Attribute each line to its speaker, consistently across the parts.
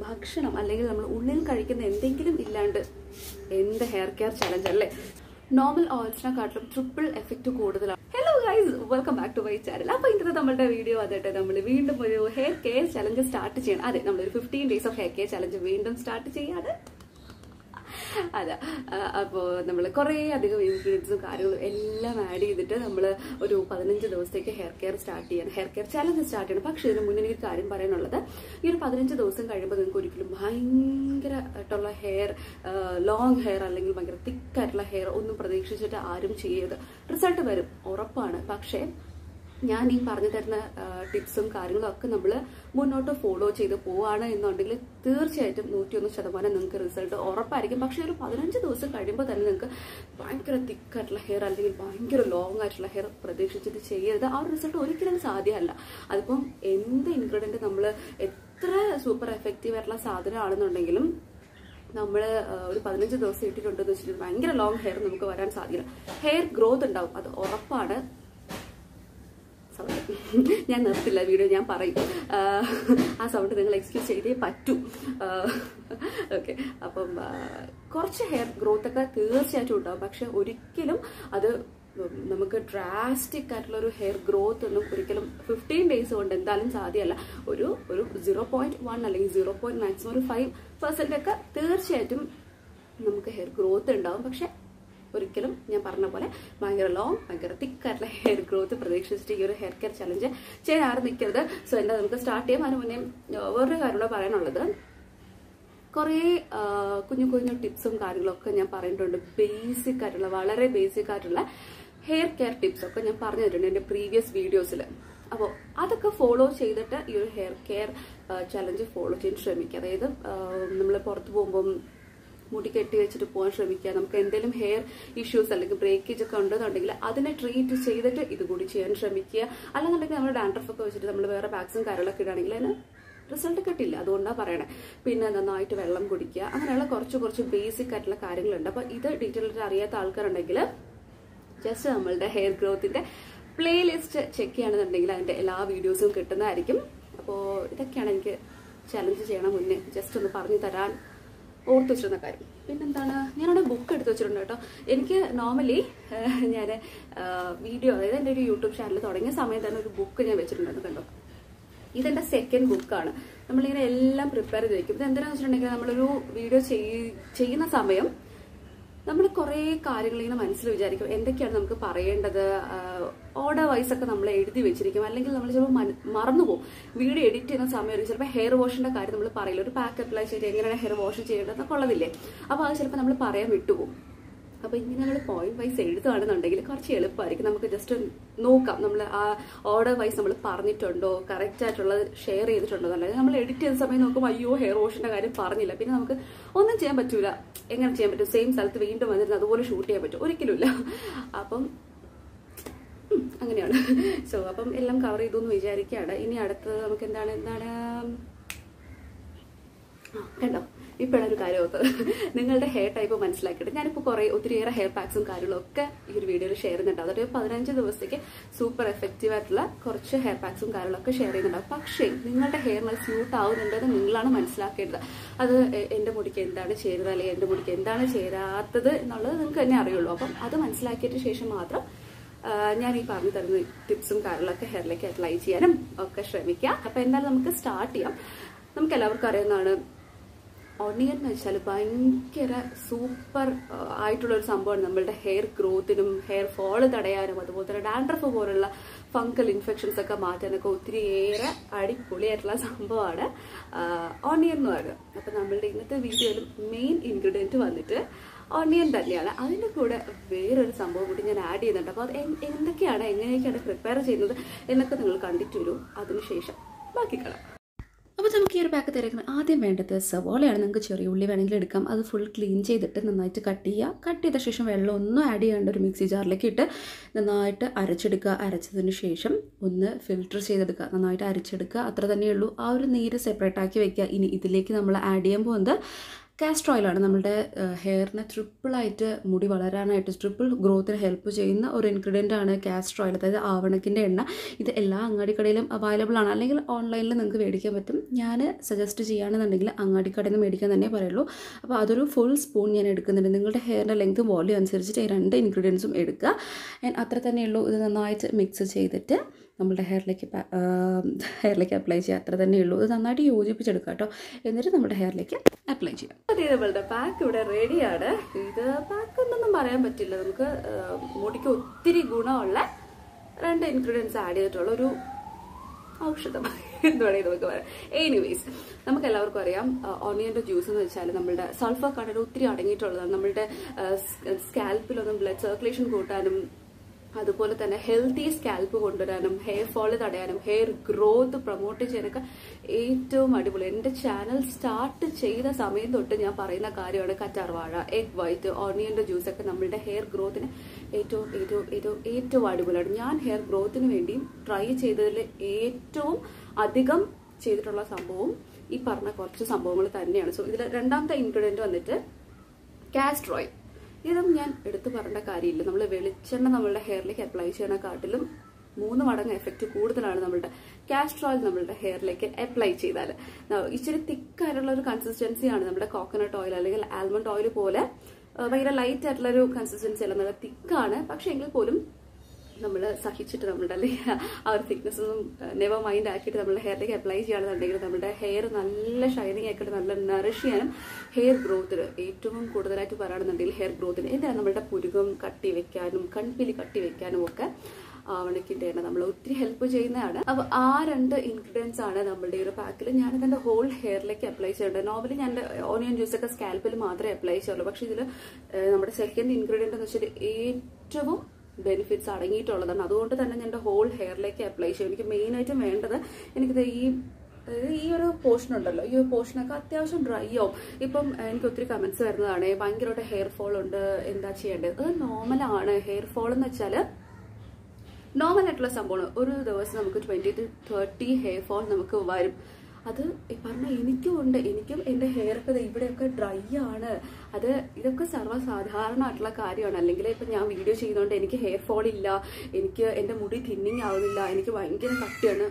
Speaker 1: ഭക്ഷണം അല്ലെങ്കിൽ നമ്മൾ ഉള്ളിൽ കഴിക്കുന്ന എന്തെങ്കിലും ഇല്ലാണ്ട് എന്ത് ഹെയർ കെയർ ചലഞ്ച് അല്ലേ നോർമൽ ഓയിൽസിനെക്കാട്ടിലും ട്രിപ്പിൾ എഫക്റ്റ് കൂടുതലാണ് hello guys welcome back to my channel അപ്പൊ ഇന്നത്തെ നമ്മളുടെ വീഡിയോ വന്നിട്ട് നമ്മൾ വീണ്ടും ഒരു ഹെയർ കെയർ ചലഞ്ച് സ്റ്റാർട്ട് ചെയ്യണം അതെ നമ്മളൊരു fifteen days of hair care challenge വീണ്ടും സ്റ്റാർട്ട് ചെയ്യാണ് അതെ അപ്പോൾ നമ്മൾ കുറേ അധികം ഇൻഗ്രീഡിയൻസും കാര്യങ്ങളും എല്ലാം ആഡ് ചെയ്തിട്ട് നമ്മൾ ഒരു പതിനഞ്ച് ദിവസത്തേക്ക് ഹെയർ കെയർ സ്റ്റാർട്ട് ചെയ്യണം ഹെയർ കെയർ ചലഞ്ച് സ്റ്റാർട്ട് ചെയ്യണം പക്ഷേ ഇതിന് മുന്നേ എനിക്ക് കാര്യം പറയാനുള്ളത് ഈ ഒരു പതിനഞ്ച് ദിവസം കഴിയുമ്പോൾ നിങ്ങൾക്ക് ഒരിക്കലും ഭയങ്കര ആയിട്ടുള്ള ഹെയർ ലോങ് ഹെയർ അല്ലെങ്കിൽ ഭയങ്കര തിക്കായിട്ടുള്ള ഹെയർ ഒന്നും പ്രതീക്ഷിച്ചിട്ട് ആരും ചെയ്യരുത് റിസൾട്ട് വരും ഉറപ്പാണ് പക്ഷേ ഞാൻ ഈ പറഞ്ഞു തരുന്ന ടിപ്സും കാര്യങ്ങളും ഒക്കെ നമ്മൾ മുന്നോട്ട് ഫോളോ ചെയ്ത് പോവാണ് എന്നുണ്ടെങ്കിൽ തീർച്ചയായിട്ടും നൂറ്റിയൊന്ന് ശതമാനം നിങ്ങൾക്ക് റിസൾട്ട് ഉറപ്പായിരിക്കും പക്ഷേ ഒരു പതിനഞ്ച് ദിവസം കഴിയുമ്പോൾ തന്നെ നിങ്ങൾക്ക് ഭയങ്കര തിക്കായിട്ടുള്ള ഹെയർ അല്ലെങ്കിൽ ഭയങ്കര ലോങ് ആയിട്ടുള്ള ഹെയർ പ്രതീക്ഷിച്ചിട്ട് ചെയ്യരുത് ആ ഒരു റിസൾട്ട് ഒരിക്കലും സാധ്യമല്ല അതിപ്പം എന്ത് ഇൻഗ്രീഡിയൻറ്റ് നമ്മൾ എത്ര സൂപ്പർ എഫക്റ്റീവ് ആയിട്ടുള്ള സാധനമാണെന്നുണ്ടെങ്കിലും നമ്മൾ ഒരു പതിനഞ്ച് ദിവസം ഇട്ടിട്ടുണ്ടെന്ന് വെച്ചിട്ട് ഭയങ്കര ലോങ് ഹെയർ നമുക്ക് വരാൻ സാധ്യത ഹെയർ ഗ്രോത്ത് ഉണ്ടാവും അത് ഉറപ്പാണ് സൗണ്ട് ഞാൻ നിർത്തില്ല വീഡിയോ ഞാൻ പറയും ആ സൗണ്ട് നിങ്ങൾ എക്സ്ക്യൂസ് ചെയ്തേ പറ്റൂ ഓക്കെ അപ്പം കുറച്ച് ഹെയർ ഗ്രോത്ത് ഒക്കെ തീർച്ചയായിട്ടും ഉണ്ടാവും പക്ഷെ ഒരിക്കലും അത് നമുക്ക് ഡ്രാസ്റ്റിക് ആയിട്ടുള്ള ഒരു ഹെയർ ഗ്രോത്ത് ഒന്നും ഒരിക്കലും ഫിഫ്റ്റീൻ ഡേയ്സ് കൊണ്ട് എന്തായാലും സാധ്യമല്ല ഒരു ഒരു സീറോ പോയിന്റ് വൺ അല്ലെങ്കിൽ സീറോ പോയിന്റ് മാക്സിമം ഒരു ഫൈവ് പെർസെന്റ് ഒക്കെ തീർച്ചയായിട്ടും നമുക്ക് ഹെയർ ഗ്രോത്ത് ഉണ്ടാവും പക്ഷെ ഒരിക്കലും ഞാൻ പറഞ്ഞ പോലെ ഭയങ്കര ലോങ് ഭയങ്കര തിക്കായിട്ടുള്ള ഹെയർ ഗ്രോത്ത് പ്രതീക്ഷിച്ചിട്ട് ഈ ഒരു ഹെയർ കെയർ ചലഞ്ച് ചെയ്യാൻ ആരും നിൽക്കരുത് സോ എന്താ നമുക്ക് സ്റ്റാർട്ട് ചെയ്യാം അതിന് മുന്നേ വേറൊരു കാര്യം പറയാനുള്ളത് കുറേ കുഞ്ഞു കുഞ്ഞു ടിപ്സും കാര്യങ്ങളൊക്കെ ഞാൻ പറഞ്ഞിട്ടുണ്ട് ബേസിക് ആയിട്ടുള്ള വളരെ ബേസിക് ആയിട്ടുള്ള ഹെയർ കെയർ ടിപ്സ് ഒക്കെ ഞാൻ പറഞ്ഞു തരുന്നുണ്ട് എൻ്റെ പ്രീവിയസ് വീഡിയോസിൽ അപ്പോൾ അതൊക്കെ ഫോളോ ചെയ്തിട്ട് ഈ ഒരു ഹെയർ കെയർ ചലഞ്ച് ഫോളോ ചെയ്യാൻ ശ്രമിക്കുക അതായത് നമ്മൾ പുറത്ത് പോകുമ്പം മുടി കെട്ടി വെച്ചിട്ട് പോകാൻ ശ്രമിക്കുക നമുക്ക് എന്തെങ്കിലും ഹെയർ ഇഷ്യൂസ് അല്ലെങ്കിൽ ബ്രേക്കേജ് ഒക്കെ ഉണ്ടെന്നുണ്ടെങ്കിൽ അതിനെ ട്രീറ്റ് ചെയ്തിട്ട് ഇത് കൂടി ചെയ്യാൻ ശ്രമിക്കുക അല്ലെന്നുണ്ടെങ്കിൽ നമ്മൾ ഡാൻഡ്രഫ് ഒക്കെ വെച്ചിട്ട് നമ്മൾ വേറെ പാക്സും കാര്യങ്ങളൊക്കെ ഇടുകയാണെങ്കിൽ അതിന് റിസൾട്ട് കിട്ടില്ല അതുകൊണ്ടാണ് പറയണേ പിന്നെ നന്നായിട്ട് വെള്ളം കുടിക്കുക അങ്ങനെയുള്ള കുറച്ച് കുറച്ച് ബേസിക് ആയിട്ടുള്ള കാര്യങ്ങളുണ്ട് അപ്പോൾ ഇത് ഡീറ്റെയിൽ ആയിട്ട് അറിയാത്ത ആൾക്കാരുണ്ടെങ്കിൽ ജസ്റ്റ് നമ്മളുടെ ഹെയർ ഗ്രോത്തിന്റെ പ്ലേലിസ്റ്റ് ചെക്ക് ചെയ്യുകയാണെന്നുണ്ടെങ്കിൽ അതിന്റെ എല്ലാ വീഡിയോസും കിട്ടുന്നതായിരിക്കും അപ്പോൾ ഇതൊക്കെയാണ് എനിക്ക് ചലഞ്ച് ചെയ്യണം മുന്നേ ജസ്റ്റ് ഒന്ന് പറഞ്ഞു തരാൻ ഓർത്ത് വെച്ചിരുന്ന കാര്യം പിന്നെന്താണ് ഞാനവിടെ ബുക്ക് എടുത്ത് വെച്ചിട്ടുണ്ട് കേട്ടോ എനിക്ക് നോർമലി ഞാൻ വീഡിയോ അതായത് എൻ്റെ ഒരു യൂട്യൂബ് ചാനൽ തുടങ്ങിയ സമയത്ത് തന്നെ ഒരു ബുക്ക് ഞാൻ വെച്ചിട്ടുണ്ടായിരുന്നു കണ്ടോ ഇതെന്റെ സെക്കൻഡ് ബുക്കാണ് നമ്മളിങ്ങനെ എല്ലാം പ്രിപ്പയർ ചെയ്ത് വെക്കും ഇത് എന്തിനാന്ന് വെച്ചിട്ടുണ്ടെങ്കിൽ നമ്മളൊരു വീഡിയോ ചെയ്യുന്ന സമയം നമ്മൾ കുറേ കാര്യങ്ങൾ ഇങ്ങനെ മനസ്സിൽ വിചാരിക്കും എന്തൊക്കെയാണ് നമുക്ക് പറയേണ്ടത് ഓർഡർ വൈസ് ഒക്കെ നമ്മൾ എഴുതി വെച്ചിരിക്കും അല്ലെങ്കിൽ നമ്മൾ ചിലപ്പോൾ മറന്നുപോകും വീഡിയോ എഡിറ്റ് ചെയ്യുന്ന സമയം ചിലപ്പോൾ ഹെയർ വാഷിന്റെ കാര്യം നമ്മൾ പറയില്ല ഒരു പാക്ക് അപ്ലൈ ചെയ്ത് എങ്ങനെയാണ് ഹെയർ വാഷ് ചെയ്യേണ്ടതെന്നൊക്കെ ഉള്ളതില്ലേ അപ്പോൾ അത് ചിലപ്പോൾ നമ്മൾ പറയാൻ വിട്ടുപോകും അപ്പോൾ ഇങ്ങനെ നമ്മൾ പോയിന്റ് വൈസ് എഴുതുകയാണെന്നുണ്ടെങ്കിൽ കുറച്ച് എളുപ്പമായിരിക്കും നമുക്ക് ജസ്റ്റ് നോക്കാം നമ്മൾ ആ ഓർഡർ വൈസ് നമ്മൾ പറഞ്ഞിട്ടുണ്ടോ കറക്റ്റ് ആയിട്ടുള്ളത് ഷെയർ ചെയ്തിട്ടുണ്ടോ അല്ലെങ്കിൽ നമ്മൾ എഡിറ്റ് ചെയ്ത സമയം നോക്കുമ്പോൾ അയ്യോ ഹെയർ വാഷിന്റെ കാര്യം പറഞ്ഞില്ല പിന്നെ നമുക്ക് ഒന്നും ചെയ്യാൻ പറ്റൂല എങ്ങനെ ചെയ്യാൻ പറ്റും സെയിം സ്ഥലത്ത് വീണ്ടും വന്നിരുന്ന് അതുപോലെ ഷൂട്ട് ചെയ്യാൻ പറ്റും ഒരിക്കലുമില്ല അപ്പം അങ്ങനെയാണ് സോ അപ്പം എല്ലാം കവർ ചെയ്തു എന്ന് വിചാരിക്കുകയാണ് ഇനി അടുത്തത് നമുക്ക് എന്താണ് എന്താണ് കണ്ടോ ഇപ്പോഴാണ് ഒരു കാര്യം ഓർത്തത് നിങ്ങളുടെ ഹെയർ ടൈപ്പ് മനസ്സിലാക്കിയിട്ട് ഞാനിപ്പോൾ കുറേ ഒത്തിരിയേറെ ഹെയർ പാക്സും കാര്യങ്ങളും ഒക്കെ ഈ ഒരു വീഡിയോയിൽ ഷെയർ ചെയ്യുന്നുണ്ട് അതൊരു പതിനഞ്ച് ദിവസത്തേക്ക് സൂപ്പർ എഫക്റ്റീവ് ആയിട്ടുള്ള കുറച്ച് ഹെയർ പാക്സും കാര്യങ്ങളൊക്കെ ഷെയർ ചെയ്യുന്നുണ്ടാവും പക്ഷേ നിങ്ങളുടെ ഹെയറിന് സ്യൂട്ട് ആവുന്നുണ്ടെന്ന് നിങ്ങളാണ് മനസ്സിലാക്കേണ്ടത് അത് എൻ്റെ മുടിക്ക് എന്താണ് ചേരുന്നത് അല്ലെങ്കിൽ എൻ്റെ മുടിക്ക് എന്താണ് ചേരാത്തത് എന്നുള്ളത് നിങ്ങൾക്ക് തന്നെ അറിയുള്ളൂ അപ്പം അത് മനസ്സിലാക്കിയതിന് ശേഷം മാത്രം ഞാൻ ഈ പറഞ്ഞു തരുന്ന ടിപ്സും കാര്യങ്ങളൊക്കെ ഹെയറിലേക്ക് അപ്ലൈ ചെയ്യാനും ഒക്കെ ശ്രമിക്കാം അപ്പം എന്തായാലും നമുക്ക് സ്റ്റാർട്ട് ചെയ്യാം നമുക്ക് എല്ലാവർക്കും അറിയുന്നതാണ് ഒണിയൻ എന്ന് വെച്ചാൽ ഭയങ്കര സൂപ്പർ ആയിട്ടുള്ള ഒരു സംഭവമാണ് നമ്മളുടെ ഹെയർ ഗ്രോത്തിനും ഹെയർ ഫോള് തടയാനും അതുപോലെ തന്നെ ഡാൻഡ്രഫ് പോലുള്ള ഫംഗൽ ഇൻഫെക്ഷൻസ് ഒക്കെ മാറ്റാനൊക്കെ ഒത്തിരിയേറെ അടിപൊളിയായിട്ടുള്ള സംഭവമാണ് ഓണിയൻ എന്ന് പറയുന്നത് അപ്പം നമ്മളുടെ ഇന്നത്തെ വീഡിയോയിലും മെയിൻ ഇൻഗ്രീഡിയൻറ്റ് വന്നിട്ട് ഓണിയൻ തന്നെയാണ് അതിൻ്റെ കൂടെ വേറൊരു സംഭവം കൂടി ഞാൻ ആഡ് ചെയ്യുന്നുണ്ട് അപ്പോൾ അത് എന്തൊക്കെയാണ് എങ്ങനെയൊക്കെയാണ് പ്രിപ്പയർ ചെയ്യുന്നത് എന്നൊക്കെ നിങ്ങൾ കണ്ടിട്ട് വരും അതിനുശേഷം ബാക്കി കാണാം അപ്പോൾ നമുക്ക് ഈ ഒരു പാക്ക് തിരക്കണം ആദ്യം വേണ്ടത് സവോളയാണ് നിങ്ങൾക്ക് ചെറിയ ഉള്ളി വേണമെങ്കിൽ എടുക്കാം അത് ഫുൾ ക്ലീൻ ചെയ്തിട്ട് നന്നായിട്ട് കട്ട് ചെയ്യുക കട്ട് ചെയ്ത ശേഷം വെള്ളം ഒന്നും ആഡ് ചെയ്യാണ്ട് ഒരു മിക്സി ജാറിലേക്ക് ഇട്ട് നന്നായിട്ട് അരച്ചെടുക്കുക അരച്ചതിന് ശേഷം ഒന്ന് ഫിൽറ്റർ ചെയ്തെടുക്കുക നന്നായിട്ട് അരച്ചെടുക്കുക അത്ര തന്നെയുള്ളൂ ആ ഒരു നീര് സെപ്പറേറ്റ് ആക്കി വെക്കുക ഇനി ഇതിലേക്ക് നമ്മൾ ആഡ് ചെയ്യാൻ പോകുന്നത് കാസ്റ്റർ ഓയിലാണ് നമ്മുടെ ഹെയറിനെ ട്രിപ്പിളായിട്ട് മുടി വളരാനായിട്ട് ട്രിപ്പിൾ ഗ്രോത്തിന് ഹെൽപ്പ് ചെയ്യുന്ന ഒരു ഇൻഗ്രീഡിയൻ്റ് ആണ് കാസ്റ്റർ ഓയിൽ അതായത് ആവണക്കിൻ്റെ എണ്ണ ഇത് എല്ലാ അങ്ങാടിക്കടയിലും അവൈലബിൾ ആണ് അല്ലെങ്കിൽ ഓൺലൈനിൽ നിങ്ങൾക്ക് മേടിക്കാൻ പറ്റും ഞാൻ സജസ്റ്റ് ചെയ്യുകയാണെന്നുണ്ടെങ്കിൽ അങ്ങാടിക്കടയിൽ നിന്ന് മേടിക്കാൻ തന്നെ പറയുള്ളൂ അപ്പോൾ അതൊരു ഫുൾ സ്പൂൺ ഞാൻ എടുക്കുന്നുണ്ട് നിങ്ങളുടെ ഹെയറിൻ്റെ ലെങ്ത്തും വോളിയം അനുസരിച്ചിട്ട് ഈ രണ്ട് ഇൻഗ്രീഡിയൻസും എടുക്കുക ആൻഡ് അത്ര തന്നെയുള്ളൂ ഇത് നന്നായിട്ട് മിക്സ് ചെയ്തിട്ട് നമ്മുടെ ഹെയറിലേക്ക് ഹെയറിലേക്ക് അപ്ലൈ ചെയ്യുക അത്ര തന്നെ ഉള്ളൂ ഇത് നന്നായിട്ട് യോജിപ്പിച്ചെടുക്കുക കേട്ടോ എന്നിട്ട് നമ്മുടെ ഹെയറിലേക്ക് അപ്ലൈ ചെയ്യാം അതെ നമ്മളുടെ പാക്ക് ഇവിടെ റെഡിയാണ് ഇത് പാക്ക് എന്നൊന്നും പറയാൻ പറ്റില്ല നമുക്ക് ആ, മുടിക്ക് ഒത്തിരി ഗുണമുള്ള രണ്ട് ഇൻഗ്രീഡിയൻസ് ആഡ് ചെയ്തിട്ടുള്ള ഒരു ഔഷധം എന്ന് വേണമെങ്കിൽ നമുക്ക് പറയാം എനിവേസ് നമുക്ക് എല്ലാവർക്കും അറിയാം ഓണിയന്റെ ജ്യൂസ് എന്ന് വെച്ചാൽ നമ്മുടെ സൾഫർ കണ്ടന്റ് ഒത്തിരി അടങ്ങിയിട്ടുള്ളതാണ് നമ്മുടെ സ്കാൽപ്പിലൊന്നും ബ്ലഡ് സർക്കുലേഷൻ കൂട്ടാനും അതുപോലെ തന്നെ ഹെൽത്തി സ്കാൽപ്പ് കൊണ്ടുവരാനും ഹെയർ ഫോൾ തടയാനും ഹെയർ ഗ്രോത്ത് പ്രൊമോട്ട് ചെയ്യാനൊക്കെ ഏറ്റവും അടിപൊളി എൻ്റെ ചാനൽ സ്റ്റാർട്ട് ചെയ്ത സമയം തൊട്ട് ഞാൻ പറയുന്ന കാര്യമാണ് കറ്റാർവാഴ എഗ് വൈറ്റ് ഓണിയൻ്റെ ജ്യൂസൊക്കെ നമ്മളുടെ ഹെയർ ഗ്രോത്തിന് ഏറ്റവും ഏറ്റവും ഏറ്റവും ഏറ്റവും അടിപൊളിയാണ് ഞാൻ ഹെയർ ഗ്രോത്തിന് വേണ്ടി ട്രൈ ചെയ്തതിൽ ഏറ്റവും അധികം ചെയ്തിട്ടുള്ള സംഭവം ഈ പറഞ്ഞ കുറച്ച് സംഭവങ്ങൾ തന്നെയാണ് സോ ഇതിൽ രണ്ടാമത്തെ ഇൻഗ്രീഡിയൻറ്റ് വന്നിട്ട് കാസ്റ്റർ ഓയിൽ ഇതും ഞാൻ എടുത്തു പറയേണ്ട കാര്യമില്ല നമ്മൾ വെളിച്ചെണ്ണ നമ്മളുടെ ഹെയറിലേക്ക് അപ്ലൈ ചെയ്യണക്കാട്ടിലും മൂന്ന് മടങ്ങ് എഫക്റ്റ് കൂടുതലാണ് നമ്മളുടെ കാസ്റ്റർ ഓയിൽ നമ്മളുടെ ഹെയറിലേക്ക് അപ്ലൈ ചെയ്താൽ ന- ഇച്ചിരി തിക്കായിട്ടുള്ള ഒരു കൺസിസ്റ്റൻസിയാണ് നമ്മുടെ കോക്കനട്ട് ഓയിൽ അല്ലെങ്കിൽ ആൽമണ്ട് ഓയിൽ പോലെ ആ, ഭയങ്കര ലൈറ്റ് ആയിട്ടുള്ള ഒരു കൺസിസ്റ്റൻസി അല്ല നല്ല തിക്കാണ് പക്ഷെ എങ്കിൽ പോലും നമ്മൾ സഹിച്ചിട്ട് നമ്മളുടെ അല്ലെങ്കിൽ ആ ഒരു തിക്നെസ് ഒന്നും നെവർ മൈൻഡ് ആക്കിയിട്ട് നമ്മുടെ ഹെയറിലേക്ക് അപ്ലൈ ചെയ്യുകയാണെന്നുണ്ടെങ്കിൽ നമ്മുടെ ഹെയർ നല്ല ഷൈനിങ് ആക്കിയിട്ട് നല്ല നറിഷ് ചെയ്യാനും ഹെയർ ഗ്രോത്തിന് ഏറ്റവും കൂടുതലായിട്ട് പറയുകയാണെന്നുണ്ടെങ്കിൽ ഹെയർ ഗ്രോത്തിന് എന്തിനാണ് നമ്മുടെ പുരുകം കട്ടി വെക്കാനും കൺപിലി കട്ടി വെക്കാനും ഒക്കെ ആവണക്കിന്റെ എണ്ണ നമ്മൾ ഒത്തിരി ഹെൽപ്പ് ചെയ്യുന്നതാണ് അപ്പൊ ആ രണ്ട് ഇൻഗ്രീഡിയൻസ് ആണ് നമ്മുടെ ഈ ഒരു പാക്കിൽ ഞാൻ ഇതിന്റെ ഹോൾ ഹെയറിലേക്ക് അപ്ലൈ ചെയ്യേണ്ടത് നോർമലി ഞാൻ ഓണിയൻ ജ്യൂസ് ഒക്കെ സ്കാൽപ്പിൽ മാത്രമേ അപ്ലൈ ചെയ്യുള്ളൂ പക്ഷെ ഇതിൽ നമ്മുടെ സെക്കൻഡ് ഇൻഗ്രീഡിയന്റ് എന്ന് വെച്ചാൽ ഏറ്റവും ബെനിഫിറ്റ്സ് അടങ്ങിയിട്ടുള്ളതാണ് അതുകൊണ്ട് തന്നെ ഞാൻ എൻ്റെ ഹോൾ ഹെയറിലേക്ക് അപ്ലൈ ചെയ്യും എനിക്ക് മെയിൻ ആയിട്ടും വേണ്ടത് എനിക്കിത് ഈ അതായത് ഈ ഒരു പോർഷൻ ഉണ്ടല്ലോ ഈ ഒരു പോർഷനൊക്കെ അത്യാവശ്യം ഡ്രൈ ആവും ഇപ്പം എനിക്ക് ഒത്തിരി കമന്റ്സ് വരുന്നതാണ് ഭയങ്കരമായിട്ട് ഹെയർ ഫോൾ ഉണ്ട് എന്താ ചെയ്യേണ്ടത് അത് നോർമലാണ് ഹെയർ ഫോൾ എന്ന് വെച്ചാൽ നോർമൽ ആയിട്ടുള്ള സംഭവമാണ് ഒരു ദിവസം നമുക്ക് twenty to thirty hair fall നമുക്ക് വരും അത് ഈ പറഞ്ഞ എനിക്കും ഉണ്ട് എനിക്കും എൻ്റെ ഹെയർ ഒക്കെ ദേ ഇവിടെയൊക്കെ ഡ്രൈ ആണ് അത് ഇതൊക്കെ സർവ്വസാധാരണമായിട്ടുള്ള കാര്യമാണ് അല്ലെങ്കിൽ ഇപ്പം ഞാൻ വീഡിയോ ചെയ്യുന്നതുകൊണ്ട് എനിക്ക് ഹെയർ ഫോൾ ഇല്ല എനിക്ക് എൻ്റെ മുടി തിന്നിങ് ആവുന്നില്ല എനിക്ക് ഭയങ്കര കട്ടിയാണ്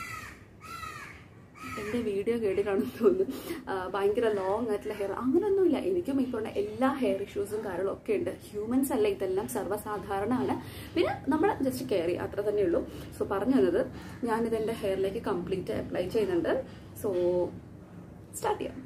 Speaker 1: എൻ്റെ വീഡിയോ കേട്ടിട്ടാണെന്ന് തോന്നുന്നു ആ, ഭയങ്കര ലോങ് ആയിട്ടുള്ള ഹെയർ അങ്ങനെയൊന്നുമില്ല എനിക്കും ഇപ്പോൾ ഉള്ള എല്ലാ ഹെയർ ഇഷ്യൂസും കാര്യങ്ങളും ഒക്കെ ഉണ്ട് ഹ്യൂമൻസ് അല്ല ഇതെല്ലാം സർവ്വസാധാരണമാണ് പിന്നെ നമ്മൾ ജസ്റ്റ് കെയർ ചെയ്യുക അത്ര തന്നെ ഉള്ളൂ സോ പറഞ്ഞു വന്നത് ഞാനിത് എൻ്റെ ഹെയറിലേക്ക് കംപ്ലീറ്റ് അപ്ലൈ ചെയ്യുന്നുണ്ട് സോ സ്റ്റാർട്ട് ചെയ്യാം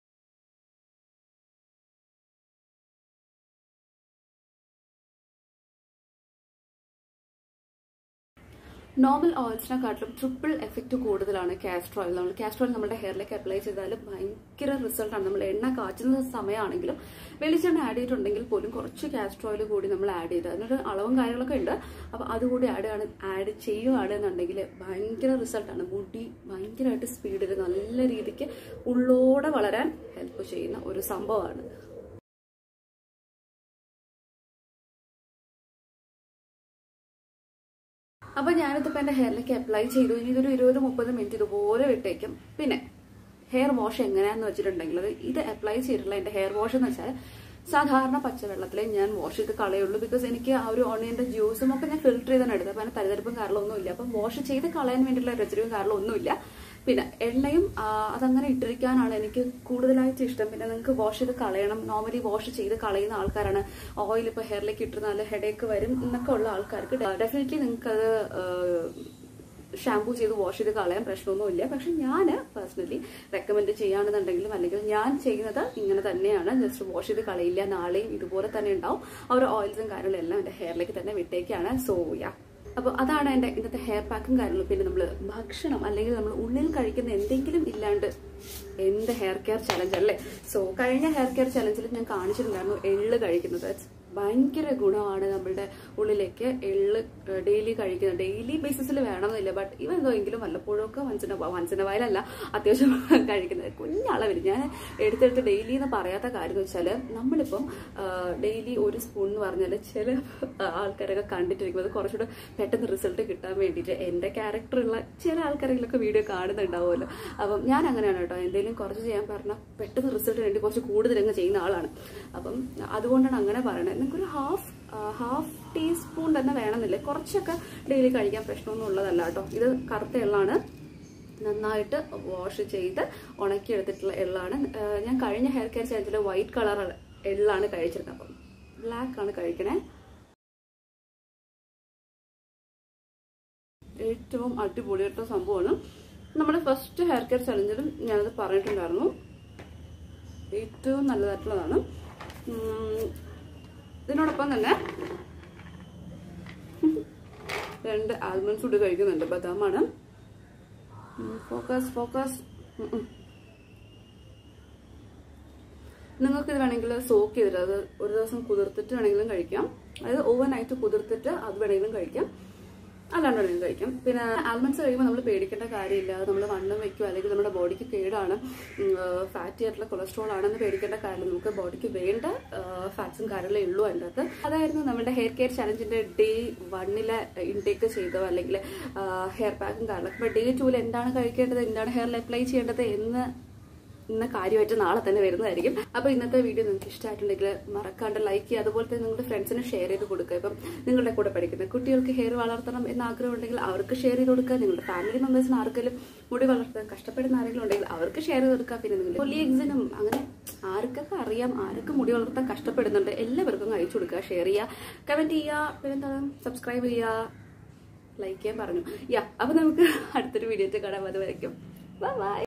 Speaker 1: നോർമൽ ഓയിൽസിനെക്കാട്ടിലും ട്രിപ്പിൾ എഫക്റ്റ് കൂടുതലാണ് കാസ്റ്റർ ഓയിൽ നമ്മൾ കാസ്റ്റർ ഓയിൽ നമ്മുടെ ഹെയറിലേക്ക് അപ്ലൈ ചെയ്താൽ ഭയങ്കര റിസൾട്ടാണ് നമ്മൾ എണ്ണ കാച്ചുന്ന സമയമാണെങ്കിലും വെളിച്ചെണ്ണ ആഡ് ചെയ്തിട്ടുണ്ടെങ്കിൽ പോലും കുറച്ച് കാസ്റ്റർ ഓയിൽ കൂടി നമ്മൾ ആഡ് ചെയ്ത് അതിനൊരു അളവും കാര്യങ്ങളൊക്കെ ഉണ്ട് അപ്പോൾ അതുകൂടി ആഡ് ആണ് ആഡ് ചെയ്യുകയാണെന്നുണ്ടെങ്കിൽ ഭയങ്കര റിസൾട്ടാണ് മുടി ഭയങ്കരമായിട്ട് സ്പീഡിൽ നല്ല രീതിക്ക് ഉള്ളോടെ വളരാൻ ഹെൽപ്പ് ചെയ്യുന്ന ഒരു സംഭവമാണ് അപ്പൊ ഞാനിതിപ്പോ എന്റെ ഹെയറിലേക്ക് അപ്ലൈ ചെയ്തു ഇനി ഇതൊരു ഇരുപത് മുപ്പത് മിനിറ്റ് ഇതുപോലെ വിട്ടേക്കും പിന്നെ ഹെയർ വാഷ് എങ്ങനെയാന്ന് വെച്ചിട്ടുണ്ടെങ്കിൽ അത് ഇത് അപ്ലൈ ചെയ്തിട്ടുള്ള എന്റെ ഹെയർ വാഷ് എന്ന് വെച്ചാൽ സാധാരണ പച്ചവെള്ളത്തിലേ ഞാൻ വാഷ് ചെയ്ത് കളയുള്ളൂ ബിക്കോസ് എനിക്ക് ആ ഒരു ഓണിയന്റെ ജ്യൂസും ഒക്കെ ഞാൻ ഫിൽറ്റർ ചെയ്താണ് എടുത്തത് അപ്പൊ അതിന് തരിതരിപ്പും കാരണമൊന്നുമില്ല അപ്പം വാഷ് ചെയ്ത് കളയാൻ വേണ്ടിയിട്ടുള്ള റെസിഡ്യൂവും കാരണമൊന്നുമില്ല പിന്നെ എണ്ണയും ആ, അതങ്ങനെ ഇട്ടിരിക്കാനാണ് എനിക്ക് കൂടുതലായിട്ട് ഇഷ്ടം പിന്നെ നിങ്ങൾക്ക് വാഷ് ചെയ്ത് കളയണം നോർമലി വാഷ് ചെയ്ത് കളയുന്ന ആൾക്കാരാണ് ഓയിൽ ഇപ്പോൾ ഹെയറിലേക്ക് ഇട്ടിരുന്നാൽ ഹെഡേക്ക് വരും എന്നൊക്കെ ഉള്ള ആൾക്കാർക്ക് ഡെഫിനറ്റ്ലി നിങ്ങൾക്ക് അത് ഷാമ്പൂ ചെയ്ത് വാഷ് ചെയ്ത് കളയാൻ പ്രശ്നമൊന്നുമില്ല പക്ഷെ ഞാൻ പേഴ്സണലി റെക്കമെൻഡ് ചെയ്യുകയാണെന്നുണ്ടെങ്കിലും അല്ലെങ്കിൽ ഞാൻ ചെയ്യുന്നത് ഇങ്ങനെ തന്നെയാണ് ജസ്റ്റ് വാഷ് ചെയ്ത് കളയില്ല നാളെയും ഇതുപോലെ തന്നെ ഉണ്ടാവും ആ ഒരു ഓയിൽസും കാര്യങ്ങളും എല്ലാം എൻ്റെ ഹെയറിലേക്ക് തന്നെ വിട്ടേക്കാണ് സോ യാ അപ്പോൾ അതാണ് എൻ്റെ ഇന്നത്തെ ഹെയർ പാക്കും കാര്യങ്ങളും പിന്നെ നമ്മൾ ഭക്ഷണം അല്ലെങ്കിൽ നമ്മൾ ഉള്ളിൽ കഴിക്കുന്ന എന്തെങ്കിലും ഇല്ലാണ്ട് എന്ത് ഹെയർ കെയർ ചലഞ്ച് അല്ലേ സോ കഴിഞ്ഞ ഹെയർ കെയർ ചലഞ്ചിൽ ഞാൻ കാണിച്ചിട്ടുണ്ടായിരുന്നു എള്ള് കഴിക്കുന്നത് ഭയങ്കര ഗുണമാണ് നമ്മളുടെ ഉള്ളിലേക്ക് എള്ള് ഡെയിലി കഴിക്കുന്നത് ഡെയിലി ബേസിസിൽ വേണമെന്നില്ല ബട്ട് ഇവ എന്തോ എങ്കിലും വല്ലപ്പോഴൊക്കെ വൻസിന്റെ വൻസിന്റെ വായിലല്ല അത്യാവശ്യം കഴിക്കുന്നത് കുഞ്ഞളവിൽ ഞാൻ എടുത്തെടുത്ത് ഡെയിലി എന്ന് പറയാത്ത കാര്യം എന്ന് വെച്ചാൽ നമ്മളിപ്പം ഡെയിലി ഒരു സ്പൂൺ എന്ന് പറഞ്ഞാൽ ചില ആൾക്കാരൊക്കെ കണ്ടിട്ടിരിക്കും അത് കുറച്ചുകൂടെ പെട്ടെന്ന് റിസൾട്ട് കിട്ടാൻ വേണ്ടിയിട്ട് എൻ്റെ ക്യാരക്ടറുള്ള ചില ആൾക്കാരെങ്കിലൊക്കെ വീഡിയോ കാണുന്നുണ്ടാവുമല്ലോ അപ്പം ഞാൻ അങ്ങനെയാണ് കേട്ടോ എന്തെങ്കിലും കുറച്ച് ചെയ്യാൻ പറഞ്ഞാൽ പെട്ടെന്ന് റിസൾട്ട് വേണ്ടി കുറച്ച് കൂടുതൽ അങ്ങ് ചെയ്യുന്ന ആളാണ് അപ്പം അതുകൊണ്ടാണ് അങ്ങനെ പറയണത് നിങ്ങൾക്കൊരു ഹാഫ് ഹാഫ് ടീസ്പൂൺ തന്നെ വേണമെന്നില്ല കുറച്ചൊക്കെ ഡെയിലി കഴിക്കാൻ പ്രശ്നമൊന്നും ഉള്ളതല്ല കേട്ടോ ഇത് കറുത്ത എള്ളാണ് നന്നായിട്ട് വാഷ് ചെയ്ത് ഉണക്കിയെടുത്തിട്ടുള്ള എള്ളാണ് ആഹ് ഞാൻ കഴിഞ്ഞ ഹെയർ കെയർ ചാനലിൽ വൈറ്റ് കളർ എള്ളാണ് കഴിച്ചിരുന്നത് അപ്പം ബ്ലാക്ക് ആണ് കഴിക്കണേ ഏറ്റവും അടിപൊളിയായിട്ടുള്ള സംഭവമാണ് നമ്മുടെ ഫസ്റ്റ് ഹെയർ കെയർ ചലഞ്ചിലും ഞാനത് പറഞ്ഞിട്ടുണ്ടായിരുന്നു ഏറ്റവും നല്ലതായിട്ടുള്ളതാണ് ഉം, ഇതിനോടൊപ്പം തന്നെ രണ്ട് ആൽമണ്ട്സ് കൂടി കഴിക്കുന്നുണ്ട് ബദാമാണ് ഫോക്കസ് ഫോക്കസ് നിങ്ങൾക്ക് ഇത് വേണമെങ്കിൽ സോക്ക് ചെയ്തിട്ട് അത് ഒരു ദിവസം കുതിർത്തിട്ട് വേണമെങ്കിലും കഴിക്കാം അതായത് ഓവർ നൈറ്റ് കുതിർത്തിട്ട് അത് വേണമെങ്കിലും കഴിക്കാം അല്ലാണ്ട് വേണമെങ്കിലും കഴിക്കാം പിന്നെ ആൽമണ്ട്സ് കഴിയുമ്പോൾ നമ്മൾ പേടിക്കേണ്ട കാര്യമില്ല അത് നമ്മൾ വണ്ണം വെക്കുക അല്ലെങ്കിൽ നമ്മുടെ ബോഡിക്ക് കേടാണ് ഫാറ്റി ആയിട്ടുള്ള കൊളസ്ട്രോൾ ആണെന്ന് പേടിക്കേണ്ട കാര്യമില്ല നമുക്ക് ബോഡിക്ക് വേണ്ട ഫാറ്റ്സും കാര്യങ്ങളേ ഉള്ളൂ അതിൻ്റെ അകത്ത് അതായിരുന്നു നമ്മുടെ ഹെയർ കെയർ ചലഞ്ചിന്റെ ഡേ വണ്ണിലെ ഇൻടേക്ക് ചെയ്തോ അല്ലെങ്കിൽ ഹെയർ പാക്കും കാരണം അപ്പോൾ ഡേ ടൂവിൽ എന്താണ് കഴിക്കേണ്ടത് എന്താണ് ഹെയറിൽ അപ്ലൈ ചെയ്യേണ്ടത് എന്ന് ഇന്ന കാര്യമായിട്ട് നാളെ തന്നെ വരുന്നതായിരിക്കും അപ്പൊ ഇന്നത്തെ വീഡിയോ നിങ്ങൾക്ക് ഇഷ്ടമായിട്ടുണ്ടെങ്കിൽ മറക്കാണ്ട് ലൈക്ക് ചെയ്യുക അതുപോലെ തന്നെ നിങ്ങളുടെ ഫ്രണ്ട്സിന് ഷെയർ ചെയ്ത് കൊടുക്കുക ഇപ്പം നിങ്ങളുടെ കൂടെ പഠിക്കുന്ന കുട്ടികൾക്ക് ഹെയർ വളർത്തണം എന്ന ആഗ്രഹം ഉണ്ടെങ്കിൽ അവർക്ക് ഷെയർ ചെയ്ത് കൊടുക്കുക നിങ്ങളുടെ ഫാമിലി മെമ്പേഴ്സിന് ആർക്കെങ്കിലും മുടി വളർത്താൻ കഷ്ടപ്പെടുന്ന ആരെങ്കിലും ഉണ്ടെങ്കിൽ അവർക്ക് ഷെയർ ചെയ്ത് കൊടുക്കുക പിന്നെ നിങ്ങൾ കൊലീഗ്സിനും അങ്ങനെ ആർക്കൊക്കെ അറിയാം ആരൊക്കെ മുടി വളർത്താൻ കഷ്ടപ്പെടുന്നുണ്ട് എല്ലാവർക്കും അയച്ചു കൊടുക്കുക ഷെയർ ചെയ്യുക കമന്റ് ചെയ്യുക പിന്നെന്താണ് സബ്സ്ക്രൈബ് ചെയ്യുക ലൈക്ക് ചെയ്യാൻ പറഞ്ഞു യാ അപ്പൊ നമുക്ക് അടുത്തൊരു വീഡിയോ കാണാൻ അത് വരയ്ക്കും ബൈ